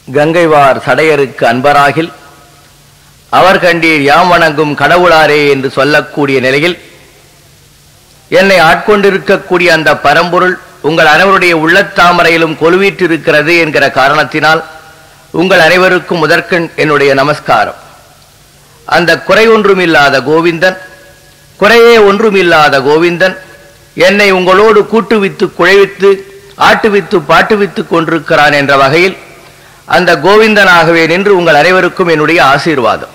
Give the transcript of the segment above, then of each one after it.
கங்கைவார் சடையருக்கு அன்பராகில் அவர் கண்டீர் யாம் வணங்கும் கடவுளாரே என்று சொல்லக்கூடிய நிலையில் என்னை ஆட்கொண்டிருக்கக்கூடிய அந்த பரம்பொருள் உங்கள் அனைவருடைய உள்ளத்தாமரையிலும் கொலுவீற்றிருக்கிறது என்கிற காரணத்தினால் உங்கள் அனைவருக்கும் முதற்கண் என்னுடைய நமஸ்காரம் அந்த குறை ஒன்றுமில்லாத கோவிந்தன் குறையே ஒன்றுமில்லாத கோவிந்தன் என்னை உங்களோடு கூட்டுவித்து குழைவித்து ஆட்டுவித்து பாட்டுவித்துக் கொண்டிருக்கிறான் என்ற வகையில் அந்த கோவிந்தனாகவே நின்று உங்கள் அனைவருக்கும் என்னுடைய ஆசீர்வாதம்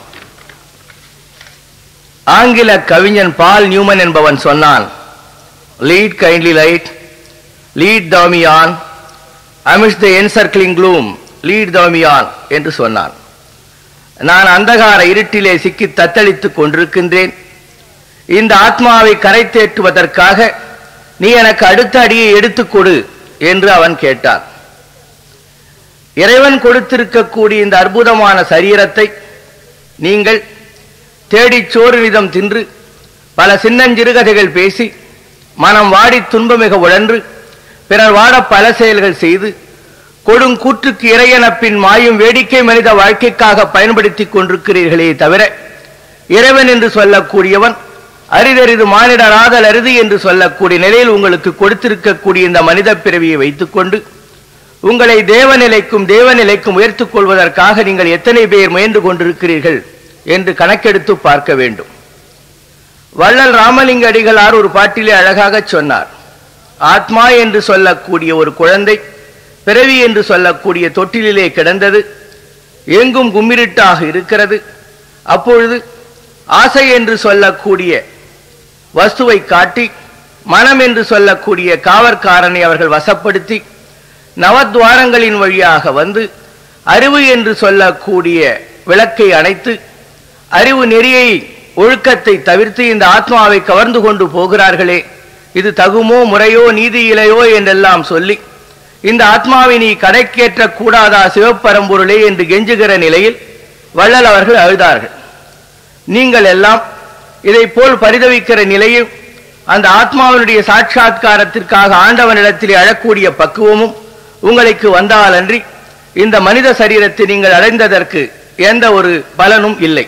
ஆங்கில கவிஞன் பால் நியூமன் என்பவன் சொன்னான் lead kindly light lead thou me on amid the encircling gloom lead thou me on என்று சொன்னான் நான் அந்தகார இருட்டிலே சிக்கி தத்தளித்துக் கொண்டிருக்கின்றேன் இந்த ஆத்மாவை கரை தேற்றுவதற்காக நீ எனக்கு அடுத்த அடியை எடுத்துக் கொடு என்று அவன் கேட்டான் இறைவன் கொடுத்திருக்கக்கூடிய இந்த அற்புதமான சரீரத்தை நீங்கள் தேடிச் சோறு நிதம் தின்று பல சின்னஞ்சிறுகதைகள் பேசி மனம் வாடி துன்பமிக உழன்று பிறர் வாட பல செயல்கள் செய்து கொடுங்கூற்றுக்கு இறையனப்பின் மாயும் வேடிக்கை மனித வாழ்க்கைக்காக பயன்படுத்திக் கொண்டிருக்கிறீர்களே தவிர இறைவன் என்று சொல்லக்கூடியவன் அரிதறிது மானிடராதல் அரிது என்று சொல்லக்கூடிய நிலையில் உங்களுக்கு கொடுத்திருக்கக்கூடிய இந்த மனித பிறவியை வைத்துக்கொண்டு உங்களை தேவநிலைக்கும் தேவநிலைக்கும் உயர்த்துக் கொள்வதற்காக நீங்கள் எத்தனை பேர் முயன்று கொண்டிருக்கிறீர்கள் என்று கணக்கெடுத்து பார்க்க வேண்டும் வள்ளல் ராமலிங்க அடிகளார் ஒரு பாட்டிலே அழகாக சொன்னார் ஆத்மா என்று சொல்லக்கூடிய ஒரு குழந்தை பிறவி என்று சொல்லக்கூடிய தொட்டிலே கிடந்தது எங்கும் கும்மிருட்டாக இருக்கிறது அப்பொழுது ஆசை என்று சொல்லக்கூடிய வஸ்துவை காட்டி மனம் என்று சொல்லக்கூடிய காவற்காரனை அவர்கள் வசப்படுத்தி நவத்வாரங்களின் வழியாக வந்து அறிவு என்று சொல்லக்கூடிய விளக்கை அணைத்து அறிவு நெறியை ஒழுக்கத்தை தவிர்த்து இந்த ஆத்மாவை கவர்ந்து கொண்டு போகிறார்களே இது தகுமோ முறையோ நீதியிலையோ என்றெல்லாம் சொல்லி இந்த ஆத்மாவை நீ கணக்கேற்ற கூடாதா சிவப்பரம்பொருளே என்று கெஞ்சுகிற நிலையில் வள்ளல் அவர்கள் அழுதார்கள் நீங்கள் எல்லாம் இதை போல் பரிதவிக்கிற நிலையில் அந்த ஆத்மாவினுடைய சாட்சா்காரத்திற்காக ஆண்டவனிடத்திலே அழக்கூடிய பக்குவமும் உங்களுக்கு வந்தாலன்றி இந்த மனித சரீரத்தை நீங்கள் அடைந்ததற்கு எந்த ஒரு பலனும் இல்லை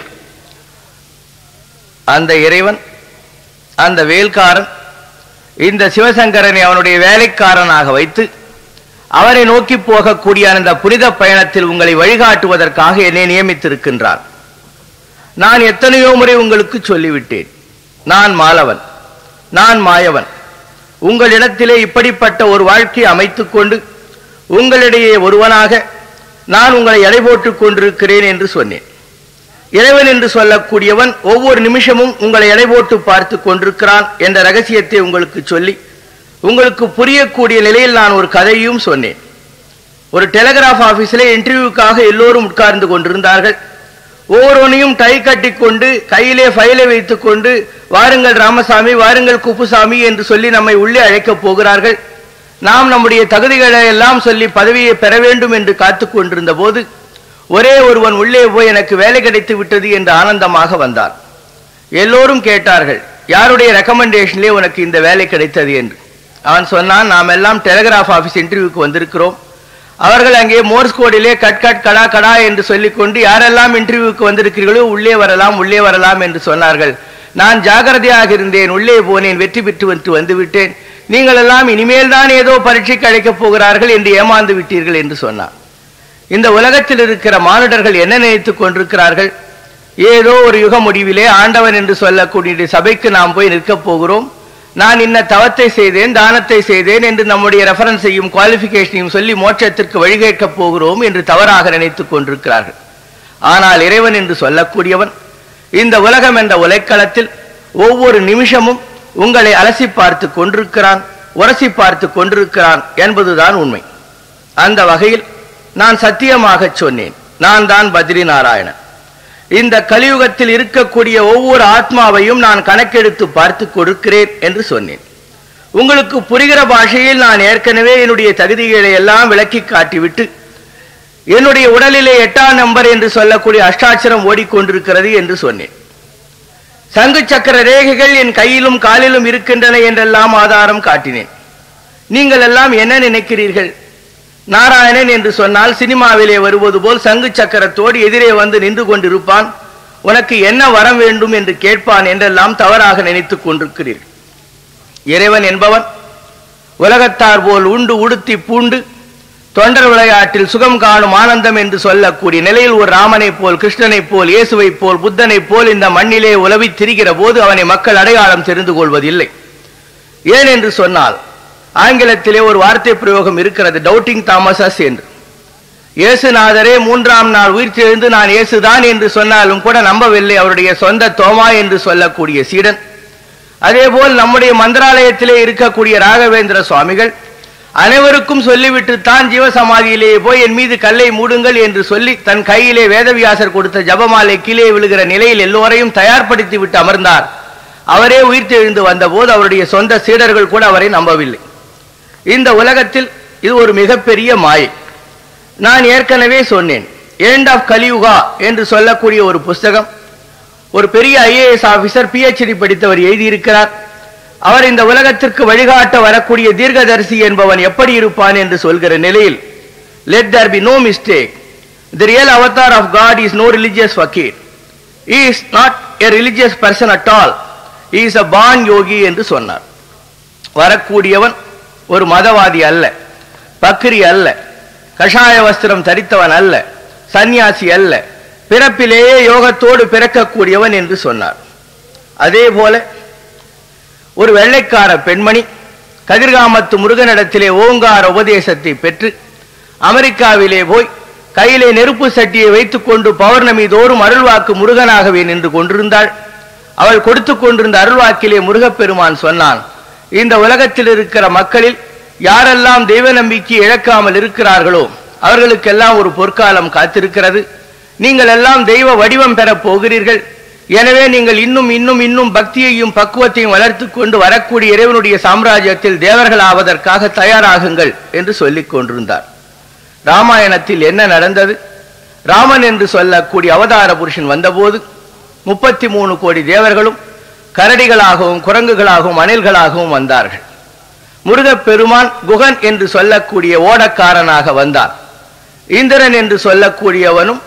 அந்த இறைவன் அந்த வேல்காரன் இந்த சிவசங்கரனை அவனுடைய வேலைக்காரனாக வைத்து அவரை நோக்கி போகக்கூடிய அந்த புனித பயணத்தில் உங்களை வழிகாட்டுவதற்காக என்னை நியமித்திருக்கின்றான் நான் எத்தனையோ முறை உங்களுக்கு சொல்லிவிட்டேன் நான் மாலவன் நான் மாயவன் உங்களிடத்திலே இப்படிப்பட்ட ஒரு வாழ்க்கையை அமைத்துக் கொண்டு உங்களிடையே ஒருவனாக நான் உங்களை எடை போட்டுக் கொண்டிருக்கிறேன் என்று சொன்னேன் இறைவன் என்று சொல்லக்கூடியவன் ஒவ்வொரு நிமிஷமும் உங்களை எடை போட்டு பார்த்து கொண்டிருக்கிறான் என்ற ரகசியத்தை உங்களுக்கு சொல்லி உங்களுக்கு புரியக்கூடிய நிலையில் நான் ஒரு கதையும் சொன்னேன் ஒரு டெலிகிராஃப் ஆபீஸிலே இன்டர்வியூக்காக எல்லோரும் உட்கார்ந்து கொண்டிருந்தார்கள் ஒவ்வொருவனையும் டை கட்டிக்கொண்டு கையிலே ஃபைலை வைத்துக் கொண்டு வாருங்கள் ராமசாமி வாருங்கள் குப்புசாமி என்று சொல்லி நம்மை உள்ளே அழைக்கப் போகிறார்கள் நாம் நம்முடைய தகுதிகளை எல்லாம் சொல்லி பதவியை பெற வேண்டும் என்று காத்துக் கொண்டிருந்த போது ஒரே ஒருவன் உள்ளே போய் எனக்கு வேலை கிடைத்து விட்டது என்று ஆனந்தமாக வந்தார் எல்லோரும் கேட்டார்கள் யாருடைய ரெக்கமெண்டேஷன்லேயே உனக்கு இந்த வேலை கிடைத்தது என்று அவன் சொன்னான் நாம் எல்லாம் டெலிகிராஃப் ஆபீஸ் இன்டர்வியூக்கு வந்திருக்கிறோம் அவர்கள் அங்கே மோர்ஸ் கோடிலே கட் கட் கடா கடா என்று சொல்லிக்கொண்டு யாரெல்லாம் இன்டர்வியூக்கு வந்திருக்கிறீர்களோ உள்ளே வரலாம் உள்ளே வரலாம் என்று சொன்னார்கள் நான் ஜாகிரதையாக இருந்தேன் உள்ளே போனேன் வெற்றி பெற்று வந்து வந்துவிட்டேன் நீங்கள் எல்லாம் இனிமேல் தான் ஏதோ பரீட்சைக்கு அழைக்கப் போகிறார்கள் என்று ஏமாந்து விட்டீர்கள் என்று சொன்னார் இந்த உலகத்தில் இருக்கிற மானுடர்கள் என்ன நினைத்துக் கொண்டிருக்கிறார்கள் ஏதோ ஒரு யுக முடிவிலே ஆண்டவன் என்று சொல்லக்கூடிய சபைக்கு நாம் போய் நிற்கப் போகிறோம் நான் இன்ன தவத்தை செய்தேன் தானத்தை செய்தேன் என்று நம்முடைய ரெஃபரன்ஸையும் குவாலிபிகேஷனையும் சொல்லி மோட்சத்திற்கு வழிகேட்கப் போகிறோம் என்று தவறாக நினைத்துக் கொண்டிருக்கிறார்கள் ஆனால் இறைவன் என்று சொல்லக்கூடியவன் இந்த உலகம் என்ற உலைக்களத்தில் ஒவ்வொரு நிமிஷமும் உங்களை அலசி பார்த்து கொண்டிருக்கிறான் உரசி பார்த்து கொண்டிருக்கிறான் என்பதுதான் உண்மை அந்த வகையில் நான் சத்தியமாக சொன்னேன் நான் தான் பத்ரி நாராயணன் இந்த கலியுகத்தில் இருக்கக்கூடிய ஒவ்வொரு ஆத்மாவையும் நான் கணக்கெடுத்து பார்த்து கொடுக்கிறேன் என்று சொன்னேன் உங்களுக்கு புரிகிற பாஷையில் நான் ஏற்கனவே என்னுடைய தகுதிகளை எல்லாம் விளக்கி காட்டிவிட்டு என்னுடைய உடலிலே எட்டாம் நம்பர் என்று சொல்லக்கூடிய அஷ்டாட்சரம் ஓடிக்கொண்டிருக்கிறது என்று சொன்னேன் சங்கு சக்கர ரேகைகள் என் கையிலும் காலிலும் இருக்கின்றன என்றெல்லாம் ஆதாரம் காட்டினேன் நீங்கள் எல்லாம் என்ன நினைக்கிறீர்கள் நாராயணன் என்று சொன்னால் சினிமாவிலே வருவது போல் சங்கு சக்கரத்தோடு எதிரே வந்து நின்று கொண்டிருப்பான் உனக்கு என்ன வரம் வேண்டும் என்று கேட்பான் என்றெல்லாம் தவறாக நினைத்துக் கொண்டிருக்கிறீர்கள் இறைவன் என்பவன் உலகத்தார் போல் உண்டு உடுத்தி பூண்டு தொண்டர் விளையாட்டில் சுகம் காணும் ஆனந்தம் என்று சொல்லக்கூடிய நிலையில் ஒரு ராமனைப் போல் கிருஷ்ணனைப் போல் இயேசுவைப் போல் புத்தனைப் போல் இந்த மண்ணிலே உலவித் திரிகிற போது அவனை மக்கள் அடையாளம் தெரிந்து கொள்வதில்லை ஏன் என்று சொன்னால் ஆங்கிலத்திலே ஒரு வார்த்தை பிரயோகம் இருக்கிறது டவுட்டிங் தாமசஸ் என்று இயேசுநாதரே மூன்றாம் நாள் உயிர்த்தெழுந்து நான் இயேசுதான் என்று சொன்னாலும் கூட நம்பவில்லை அவருடைய சொந்த தோமா என்று சொல்லக்கூடிய சீடன் அதேபோல் நம்முடைய மந்திராலயத்திலே இருக்கக்கூடிய ராகவேந்திர சுவாமிகள் அனைவருக்கும் சொல்லிவிட்டு தான் ஜீவசமாதியிலே போய் என் மீது கல்லை மூடுங்கள் என்று சொல்லி தன் கையிலே வேதவியாசர் கொடுத்த ஜபமாலை கீழே விழுகிற நிலையில் எல்லோரையும் தயார்படுத்தி விட்டு அமர்ந்தார் அவரே உயிர்த்தெழுந்து வந்தபோது அவருடைய சொந்த சீடர்கள் கூட அவரை நம்பவில்லை இந்த உலகத்தில் இது ஒரு மிகப்பெரிய மாயை நான் ஏற்கனவே சொன்னேன் எண்ட் ஆஃப் கலியுகா என்று சொல்லக்கூடிய ஒரு புஸ்தகம் ஒரு பெரிய ஐஏஎஸ் ஆபீசர் பிஹெச்டி படித்தவர் எழுதியிருக்கிறார் அவர் இந்த உலகத்திற்கு வழிகாட்ட வரக்கூடிய தீர்க்கதரிசி என்பவன் எப்படி இருப்பான் என்று சொல்கிற நிலையில் let there be no mistake the real avatar of God is no religious fakir is not a religious person at all is a born yogi என்று சொன்னார் வரக்கூடியவன் ஒரு மதவாதி அல்ல பக்ரி அல்ல கஷாய வஸ்திரம் தரித்தவன் அல்ல சந்நியாசி அல்ல பிறப்பிலேயே யோகத்தோடு பிறக்கக்கூடியவன் என்று சொன்னார் அதே போல ஒரு வெள்ளைக்கார பெண்மணி கதிர்காமத்து முருகனிடத்திலே ஓங்கார உபதேசத்தை பெற்று அமெரிக்காவிலே போய் கையிலே நெருப்பு சட்டியை வைத்துக்கொண்டு பௌர்ணமி தோறும் அருள்வாக்கு முருகனாகவே நின்று கொண்டிருந்தாள் அவள் கொடுத்து கொண்டிருந்த அருள்வாக்கிலே முருகப்பெருமான் சொன்னான் இந்த உலகத்தில் இருக்கிற மக்களில் யாரெல்லாம் தெய்வ நம்பிக்கை இழக்காமல் இருக்கிறார்களோ அவர்களுக்கெல்லாம் ஒரு பொற்காலம் காத்திருக்கிறது நீங்கள் எல்லாம் தெய்வ வடிவம் பெறப் போகிறீர்கள் எனவே நீங்கள் இன்னும் இன்னும் இன்னும் பக்தியையும் பக்குவத்தையும் வளர்த்துக் கொண்டு வரக்கூடிய இறைவனுடைய சாம்ராஜ்யத்தில் தேவர்கள் ஆவதற்காக தயாராகுங்கள் என்று சொல்லிக் கொண்டிருந்தார் ராமாயணத்தில் என்ன நடந்தது ராமன் என்று சொல்லக்கூடிய அவதார புருஷன் வந்தபோது முப்பத்தி மூணு கோடி தேவர்களும் கரடிகளாகவும் குரங்குகளாகவும் அணில்களாகவும் வந்தார்கள் முருகப் பெருமான் குகன் என்று சொல்லக்கூடிய ஓடக்காரனாக வந்தான் இந்திரன் என்று சொல்லக்கூடியவனும்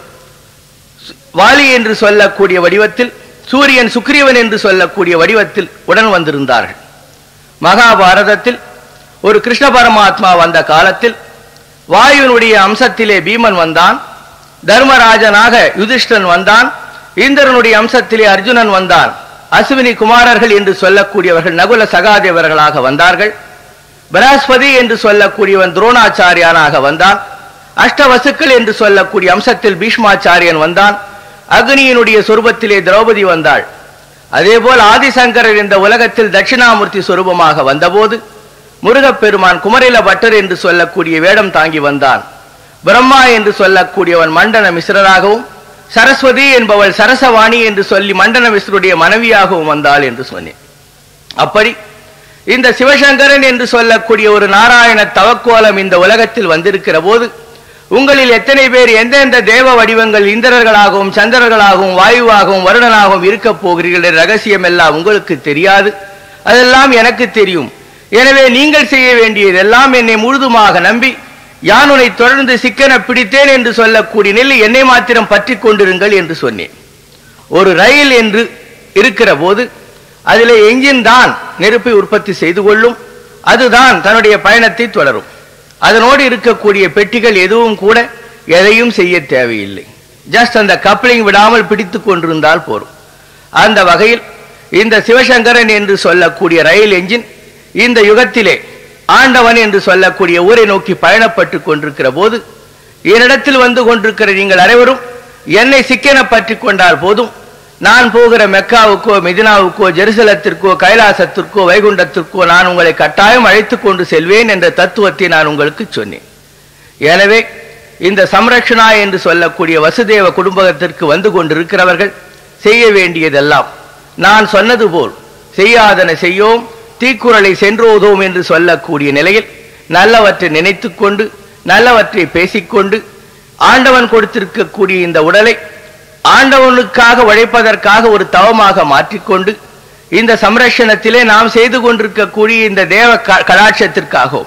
வாலி என்று சொல்லக்கூடிய வடிவத்தில் சூரியன் சுக்ரீவன் என்று சொல்லக்கூடிய வடிவத்தில் உடன் வந்திருந்தார்கள் மகாபாரதத்தில் ஒரு கிருஷ்ண பரமாத்மா வந்த காலத்தில் வாயுனுடைய அம்சத்திலே பீமன் வந்தான் தர்மராஜனாக யுதிஷ்டன் வந்தான் இந்திரனுடைய அம்சத்திலே அர்ஜுனன் வந்தான் அஸ்வினி குமாரர்கள் என்று சொல்லக்கூடியவர்கள் நகுல சகாதேவர்களாக வந்தார்கள் பிரகஸ்பதி என்று சொல்லக்கூடியவன் துரோணாச்சாரியானாக வந்தான் அஷ்டவசுக்கள் என்று சொல்லக்கூடிய அம்சத்தில் பீஷ்மாச்சாரியன் வந்தான் அக்னியினுடைய சொரூபத்திலே திரௌபதி வந்தாள் அதேபோல் ஆதிசங்கரர் இந்த உலகத்தில் தட்சிணாமூர்த்தி சொரூபமாக வந்தபோது முருகப்பெருமான் குமரில பட்டர் என்று சொல்லக்கூடிய வேடம் தாங்கி வந்தான் பிரம்மா என்று சொல்லக்கூடியவன் மண்டன மிஸ்ரராகவும் சரஸ்வதி என்பவள் சரசவாணி என்று சொல்லி மண்டன மிஸ்ருடைய மனைவியாகவும் வந்தாள் என்று சொன்னேன் அப்படி இந்த சிவசங்கரன் என்று சொல்லக்கூடிய ஒரு நாராயண தவக்கோலம் இந்த உலகத்தில் வந்திருக்கிற போது உங்களில் எத்தனை பேர் எந்தெந்த தேவ வடிவங்கள் இந்திரர்களாகவும் சந்திரர்களாகவும் வாயுவாகவும் வருடனாகவும் இருக்க போகிறீர்கள் என்ற ரகசியம் எல்லாம் உங்களுக்கு தெரியாது அதெல்லாம் எனக்கு தெரியும் எனவே நீங்கள் செய்ய வேண்டியதெல்லாம் என்னை முழுதுமாக நம்பி யான் உன்னை தொடர்ந்து சிக்கன பிடித்தேன் என்று சொல்லக்கூடிய நிலை என்னை மாத்திரம் பற்றி கொண்டிருங்கள் என்று சொன்னேன் ஒரு ரயில் என்று இருக்கிற போது அதிலே என்ஜின் தான் நெருப்பை உற்பத்தி செய்து கொள்ளும் அதுதான் தன்னுடைய பயணத்தை தொடரும் அதனோடு இருக்கக்கூடிய பெட்டிகள் எதுவும் கூட எதையும் செய்ய தேவையில்லை ஜஸ்ட் அந்த கப்ளிங் விடாமல் பிடித்து கொண்டிருந்தால் போரும் அந்த வகையில் இந்த சிவசங்கரன் என்று சொல்லக்கூடிய ரயில் என்ஜின் இந்த யுகத்திலே ஆண்டவன் என்று சொல்லக்கூடிய ஊரை நோக்கி பயணப்பட்டு கொண்டிருக்கிற போது என்னிடத்தில் வந்து கொண்டிருக்கிற நீங்கள் அனைவரும் என்னை சிக்கென பற்றி கொண்டால் போதும் நான் போகிற மெக்காவுக்கோ மெதினாவுக்கோ ஜெருசலத்திற்கோ கைலாசத்திற்கோ வைகுண்டத்திற்கோ நான் உங்களை கட்டாயம் அழைத்து கொண்டு செல்வேன் என்ற தத்துவத்தை நான் உங்களுக்கு சொன்னேன் எனவே இந்த சம்ரக்ஷணா என்று சொல்லக்கூடிய வசுதேவ குடும்பத்திற்கு வந்து கொண்டிருக்கிறவர்கள் செய்ய வேண்டியதெல்லாம் நான் சொன்னது போல் செய்யாதன செய்யோம் தீக்குறளை சென்றோதோம் என்று சொல்லக்கூடிய நிலையில் நல்லவற்றை நினைத்துக் கொண்டு நல்லவற்றை பேசிக்கொண்டு ஆண்டவன் கொடுத்திருக்கக்கூடிய இந்த உடலை ஆண்டவனுக்காக உழைப்பதற்காக ஒரு தவமாக மாற்றிக்கொண்டு இந்த சம்ரட்சணத்திலே நாம் செய்து கொண்டிருக்கக்கூடிய இந்த தேவ க- கடாட்சத்திற்காகவும்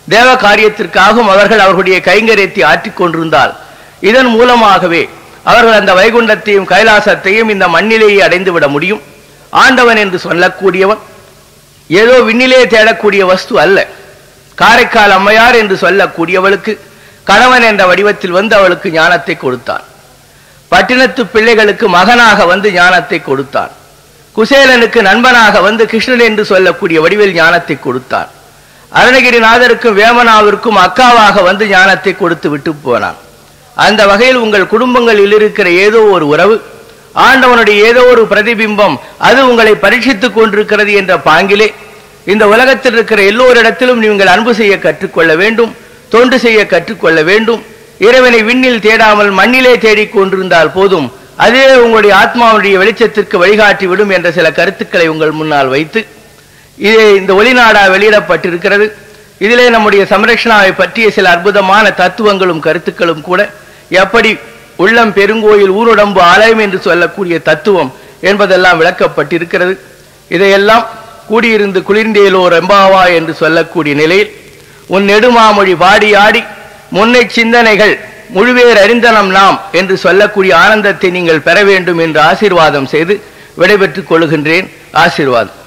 தேவ காரியத்திற்காகவும் அவர்கள் அவர்களுடைய கைங்கரியத்தை ஆற்றிக் கொண்டிருந்தால் இதன் மூலமாகவே அவர்கள் அந்த வைகுண்டத்தையும் கைலாசத்தையும் இந்த மண்ணிலேயே அடைந்து விட முடியும் ஆண்டவன் என்று சொல்லக்கூடியவன் ஏதோ விண்ணிலே தேடக்கூடிய வஸ்து அல்ல காரைக்கால் அம்மையார் என்று சொல்லக்கூடியவளுக்கு கணவன் என்ற வடிவத்தில் வந்து அவளுக்கு ஞானத்தை கொடுத்தான் பட்டினத்து பிள்ளைகளுக்கு மகனாக வந்து ஞானத்தை கொடுத்தான் குசேலனுக்கு நண்பனாக வந்து கிருஷ்ணன் என்று சொல்லக்கூடிய வடிவில் ஞானத்தை கொடுத்தான் அருணகிரிநாதருக்கும் வேமனாவிற்கும் அக்காவாக வந்து ஞானத்தை கொடுத்து விட்டு போனான் அந்த வகையில் உங்கள் குடும்பங்களில் இருக்கிற ஏதோ ஒரு உறவு ஆண்டவனுடைய ஏதோ ஒரு பிரதிபிம்பம் அது உங்களை பரீட்சித்துக் கொண்டிருக்கிறது என்ற பாங்கிலே இந்த உலகத்தில் இருக்கிற எல்லோரிடத்திலும் நீங்கள் அன்பு செய்ய கற்றுக்கொள்ள வேண்டும் தொண்டு செய்ய கற்றுக்கொள்ள வேண்டும் இறைவனை விண்ணில் தேடாமல் மண்ணிலே தேடிக் கொண்டிருந்தால் போதும் அதுவே உங்களுடைய ஆத்மாவுடைய வெளிச்சத்திற்கு வழிகாட்டி விடும் என்ற சில கருத்துக்களை உங்கள் முன்னால் வைத்து இது இந்த ஒளிநாடா வெளியிடப்பட்டிருக்கிறது இதிலே நம்முடைய சம்ரக்ஷணாவை பற்றிய சில அற்புதமான தத்துவங்களும் கருத்துக்களும் கூட எப்படி உள்ளம் பெருங்கோயில் ஊருடம்பு ஆலயம் என்று சொல்லக்கூடிய தத்துவம் என்பதெல்லாம் விளக்கப்பட்டிருக்கிறது இதையெல்லாம் கூடியிருந்து குளிர்ந்தேலோர் எம்பாவா என்று சொல்லக்கூடிய நிலையில் உன் நெடுமாமொழி பாடி ஆடி முன்னை சிந்தனைகள் முழுவேர் அறிந்தனம் நாம் என்று சொல்லக்கூடிய ஆனந்தத்தை நீங்கள் பெற வேண்டும் என்று ஆசீர்வாதம் செய்து விடைபெற்றுக் கொள்கின்றேன் ஆசீர்வாதம்